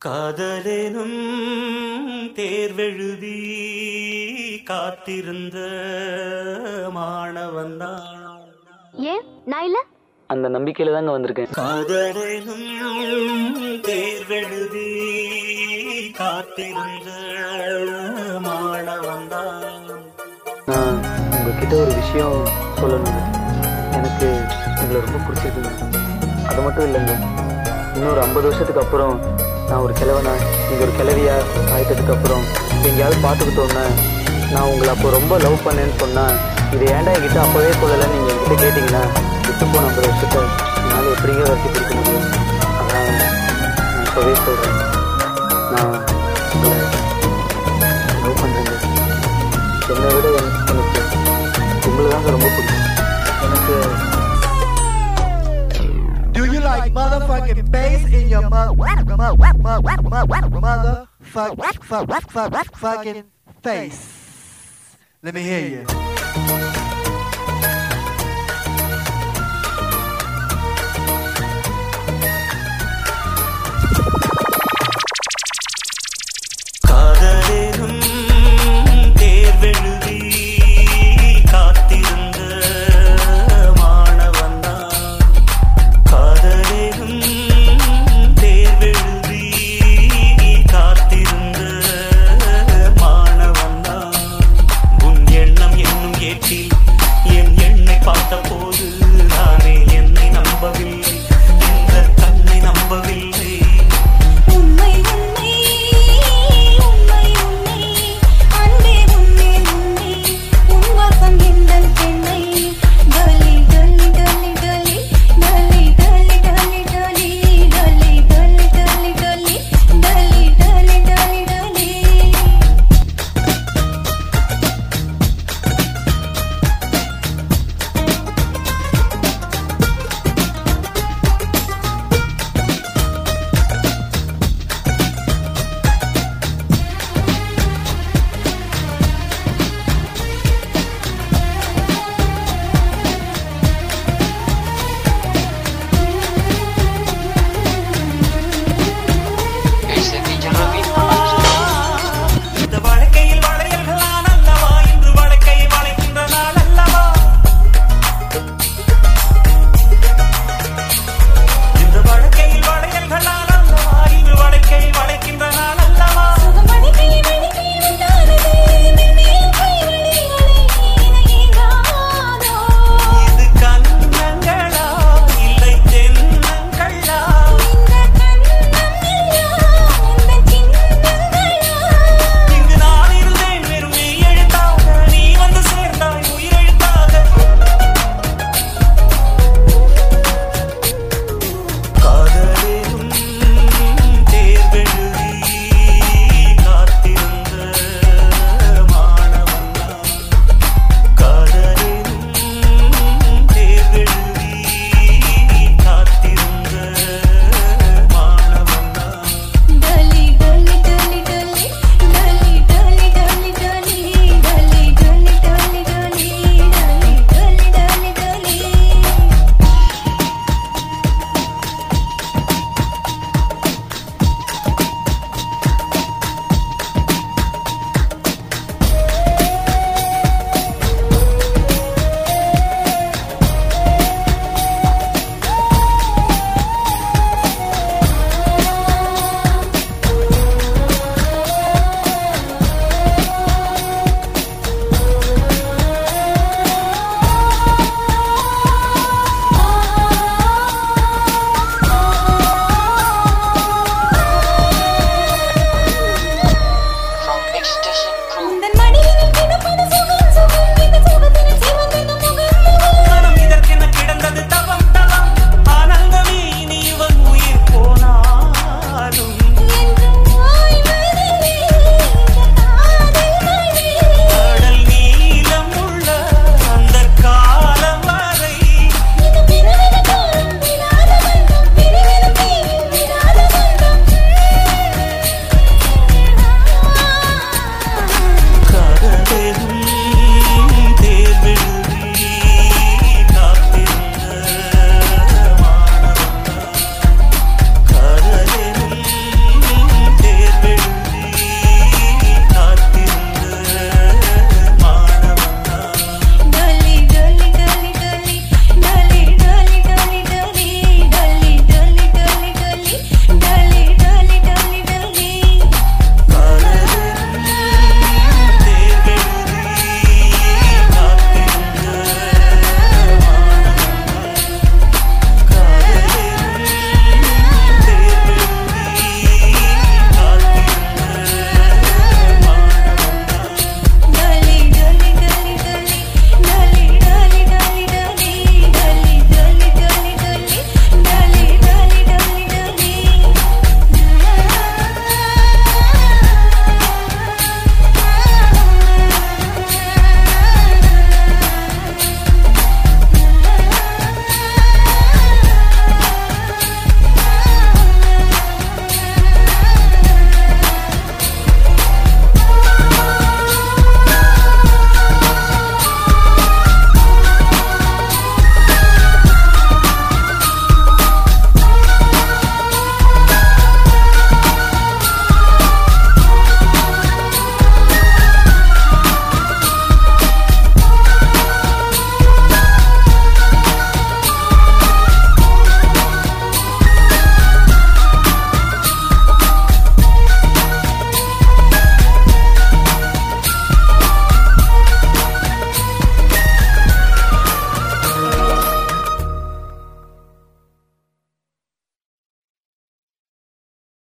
காதலேனும் தேர்வெழுதி காத்திருந்த மாணவன்தான் ஏன் நான் இல்ல அந்த நம்பிக்கையில தாங்க வந்திருக்கேன் காதலேனும் தேர்வெழுதி காத்திருந்த மாணவன்தான் நான் உங்ககிட்ட ஒரு விஷயம் சொல்லணுங்க எனக்கு உங்களை ரொம்ப பிடிச்சிருக்குங்க அது மட்டும் இல்லைங்க இன்னொரு ஐம்பது வருஷத்துக்கு அப்புறம் நான் ஒரு கிழவனா நீங்கள் ஒரு கிழவியா ஆயிட்டதுக்கு அப்புறம் எங்கேயாவது பார்த்துக்கிட்டோன்னா நான் உங்களை அப்போ ரொம்ப லவ் பண்ணேன்னு சொன்னால் இதை ஏன்டா என்கிட்ட அப்போவே சொல்லலைன்னு நீங்கள் என்கிட்ட கேட்டிங்கன்னா விட்டு போன ஐம்பது வருஷத்தை என்னால் எப்படிங்க வரைக்கும் பிடிக்க முடியும் அதான் நான் இப்போவே சொல்கிறேன் நான் உங்களை லவ் பண்ணுறேங்க என்னை விட எனக்கு எனக்கு உங்களை தாங்க ரொம்ப பிடிக்கும் எனக்கு Do you like motherfucking bass in your mother, mother, mother, mother, fuck, fuck, fuck, fucking face? Let me hear you.